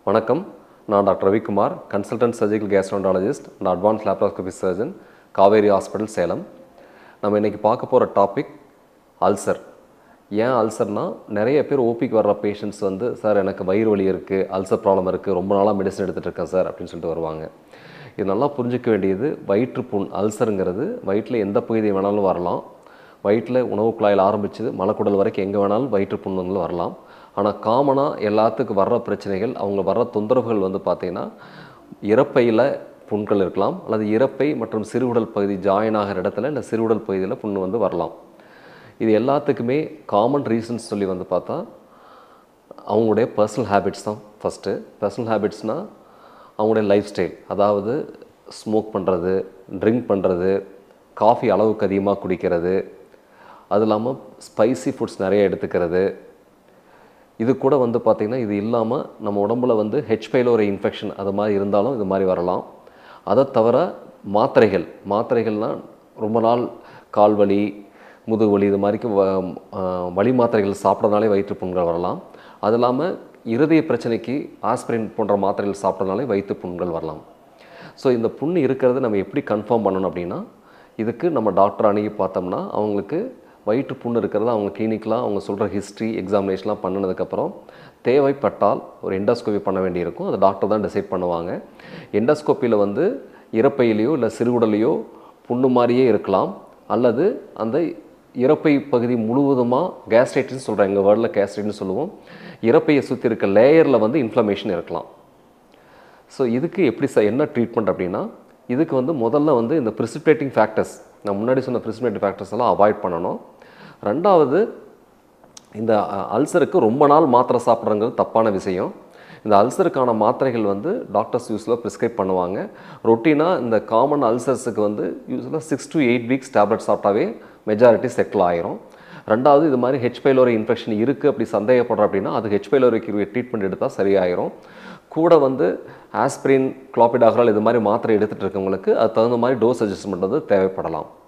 வணக்கம் நான் doctor Ravikumar consultant surgical gastroenterologist and advance laparoscopy surgeon Kaveri hospital Salem நம்ம இன்றைக்கி பார்க்க போகிற டாபிக் அல்சர் ஏன் அல்சர்னால் நிறைய பேர் ஓபிக்கு வர்ற பேஷண்ட்ஸ் வந்து சார் எனக்கு வயிறு வலி இருக்குது அல்சர் ப்ராப்ளம் இருக்குது ரொம்ப நாளாக மெடிசன் எடுத்துகிட்டு இருக்கேன் சார் அப்படின்னு சொல்லிட்டு வருவாங்க இது நல்லா புரிஞ்சிக்க வேண்டியது வயிற்றுப்புண் அல்சருங்கிறது வயிற்றில் எந்த பகுதி வேணாலும் வரலாம் வயிற்றில் உணவு குழாயில் ஆரம்பித்து மலக்குடல் வரைக்கும் எங்கே வேணாலும் வயிற்றுப்புண் வந்து வரலாம் ஆனால் காமனாக எல்லாத்துக்கும் வர்ற பிரச்சனைகள் அவங்க வர்ற தொந்தரவுகள் வந்து பார்த்திங்கன்னா இறப்பையில் புண்கள் இருக்கலாம் அல்லது இறப்பை மற்றும் சிறுகுடல் பகுதி ஜாயின் ஆகிற இடத்துல இல்லை சிறுகுடல் பகுதியில் புண் வந்து வரலாம் இது எல்லாத்துக்குமே காமன் ரீசன்ஸ் சொல்லி வந்து பார்த்தா அவங்களுடைய பர்சனல் ஹேபிட்ஸ் தான் ஃபஸ்ட்டு பர்சனல் ஹேபிட்ஸ்னால் அவங்களுடைய லைஃப் ஸ்டைல் அதாவது ஸ்மோக் பண்ணுறது ட்ரிங்க் பண்ணுறது காஃபி அளவுக்கு அதிகமாக குடிக்கிறது அது இல்லாமல் ஸ்பைசி ஃபுட்ஸ் நிறைய எடுத்துக்கிறது இது கூட வந்து பார்த்திங்கன்னா இது இல்லாமல் நம்ம உடம்புல வந்து ஹெச் பைலோரை இன்ஃபெக்ஷன் அது மாதிரி இருந்தாலும் இது மாதிரி வரலாம் அதை தவிர மாத்திரைகள் மாத்திரைகள்னால் ரொம்ப நாள் கால் வலி முதுகு வலி இது மாதிரிக்கு வ ஆஹ் வலி மாத்திரைகள் சாப்பிட்றதுனாலே வயிற்று புண்கள் வரலாம் அது இல்லாமல் இருதய பிரச்சனைக்கு ஆஸ்பிரின் போன்ற மாத்திரைகள் சாப்பிட்றதுனாலே வயிற்று புண்கள் வரலாம் ஸோ இந்த புண் இருக்கிறத நம்ம எப்படி கன்ஃபார்ம் பண்ணணும் அப்படின்னா இதுக்கு நம்ம டாக்டர் அணுகி பார்த்தோம்னா அவங்களுக்கு வயிற்று புண் இருக்கிறத அவங்க கிளினிக்கெலாம் அவங்க சொல்கிற ஹிஸ்ட்ரி எக்ஸாமினேஷன்லாம் பண்ணினதுக்கப்புறம் தேவைப்பட்டால் ஒரு எண்டோஸ்கோபி பண்ண வேண்டியிருக்கும் அது டாக்டர் தான் டிசைட் பண்ணுவாங்க எண்டோஸ்கோப்பியில் வந்து இறப்பையிலையோ இல்லை சிறுகுடலையோ புண்ணு மாதிரியே இருக்கலாம் அல்லது அந்த இறப்பை பகுதி முழுவதுமாக கேஸ்ட்ரைட்டின்னு சொல்கிறோம் எங்கள் வேர்டில் கேஸ்ட்ரைட்னு சொல்லுவோம் இறப்பையை சுற்றி இருக்க லேயரில் வந்து இன்ஃப்ளமேஷன் இருக்கலாம் ஸோ இதுக்கு எப்படி ச என்ன ட்ரீட்மெண்ட் அப்படின்னா இதுக்கு வந்து முதல்ல வந்து இந்த ப்ரிசிபேட்டிங் ஃபேக்டர்ஸ் நான் முன்னாடி சொன்ன ப்ரிசிபேட்டிங் ஃபேக்டர்ஸ் எல்லாம் அவாய்ட் பண்ணணும் ரெண்டாவது இந்த அ- அல்சருக்கு ரொம்ப நாள் மாத்திரை சாப்பிட்றங்கிறது தப்பான விஷயம் இந்த அல்சருக்கான மாத்திரைகள் வந்து டாக்டர்ஸ் யூஸில் ப்ரிஸ்கிரைப் பண்ணுவாங்க ரொட்டீனாக இந்த காமன் அல்சர்ஸுக்கு வந்து யூஸ்வலாக six to eight weeks tablet சாப்பிட்டாவே மெஜாரிட்டி செட்டில் ஆயிரும் ரெண்டாவது இது மாதிரி ஹெச் பைலோரி இன்ஃபெக்ஷன் இருக்குது அப்படி சந்தேகப்படுறோம் அப்படின்னா அது ஹெச் பைலோரிக்கு ட்ரீட்மெண்ட் எடுத்தால் சரியாயிரும் கூட வந்து ஆஸ்பிரின் குளோபிடாகரால் இது மாதிரி மாத்திரை எடுத்துகிட்டு இருக்கவங்களுக்கு அது தகுந்த மாதிரி டோஸ் அட்ஜஸ்ட்மெண்ட் வந்து தேவைப்படலாம்